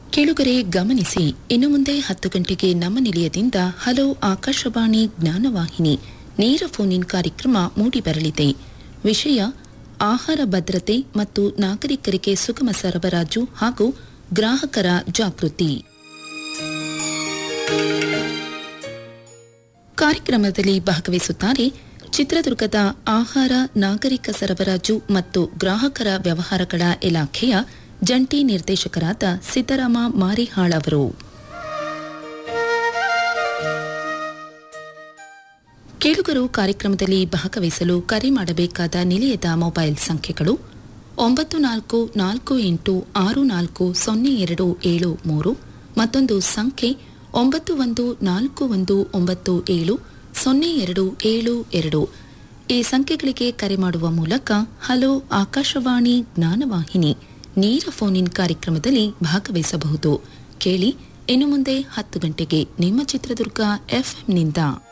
ಕೇಳುಗರೆ ಗಮನಿಸಿ ಇನ್ನು ಮುಂದೆ ಹತ್ತು ಗಂಟೆಗೆ ನಮ್ಮ ನಿಲಯದಿಂದ ಹಲೋ ಆಕಾಶವಾಣಿ ಜ್ಞಾನವಾಹಿನಿ ನೇರ ಫೋನ್ ಇನ್ ಕಾರ್ಯಕ್ರಮ ಮೂಡಿಬರಲಿದೆ ವಿಷಯ ಆಹಾರ ಭದ್ರತೆ ಮತ್ತು ನಾಗರಿಕರಿಗೆ ಸುಗಮ ಸರಬರಾಜು ಹಾಗೂ ಗ್ರಾಹಕರ ಜಾಗೃತಿ ಕಾರ್ಯಕ್ರಮದಲ್ಲಿ ಭಾಗವಹಿಸುತ್ತಾರೆ ಚಿತ್ರದುರ್ಗದ ಆಹಾರ ನಾಗರಿಕ ಸರಬರಾಜು ಮತ್ತು ಗ್ರಾಹಕರ ವ್ಯವಹಾರಗಳ ಇಲಾಖೆಯ ಜಂಟಿ ನಿರ್ದೇಶಕರಾದ ಸಿದ್ದರಾಮ ಮಾರಿಹಾಳ್ ಅವರು ಕೇಳುಗರು ಕಾರ್ಯಕ್ರಮದಲ್ಲಿ ಭಾಗವಹಿಸಲು ಕರೆ ಮಾಡಬೇಕಾದ ನಿಲಯದ ಮೊಬೈಲ್ ಸಂಖ್ಯೆಗಳು ಒಂಬತ್ತು ನಾಲ್ಕು ನಾಲ್ಕು ಎಂಟು ಆರು ನಾಲ್ಕು ಸೊನ್ನೆ ಎರಡು ಏಳು ಮೂರು ಮತ್ತೊಂದು ಸಂಖ್ಯೆ ಒಂಬತ್ತು ಒಂದು ನಾಲ್ಕು ಒಂದು ಒಂಬತ್ತು ಏಳು ಸೊನ್ನೆ ಎರಡು ಏಳು ಎರಡು ಈ ಸಂಖ್ಯೆಗಳಿಗೆ ಕರೆ ಮಾಡುವ ಮೂಲಕ ಹಲೋ ಆಕಾಶವಾಣಿ ಜ್ಞಾನವಾಹಿನಿ ನೇರ ಫೋನ್ ಇನ್ ಕಾರ್ಯಕ್ರಮದಲ್ಲಿ ಭಾಗವಹಿಸಬಹುದು ಕೇಳಿ ಇನ್ನು ಮುಂದೆ ಹತ್ತು ಗಂಟೆಗೆ ನಿಮ್ಮ ಚಿತ್ರದುರ್ಗ ಎಫ್ಎಂನಿಂದ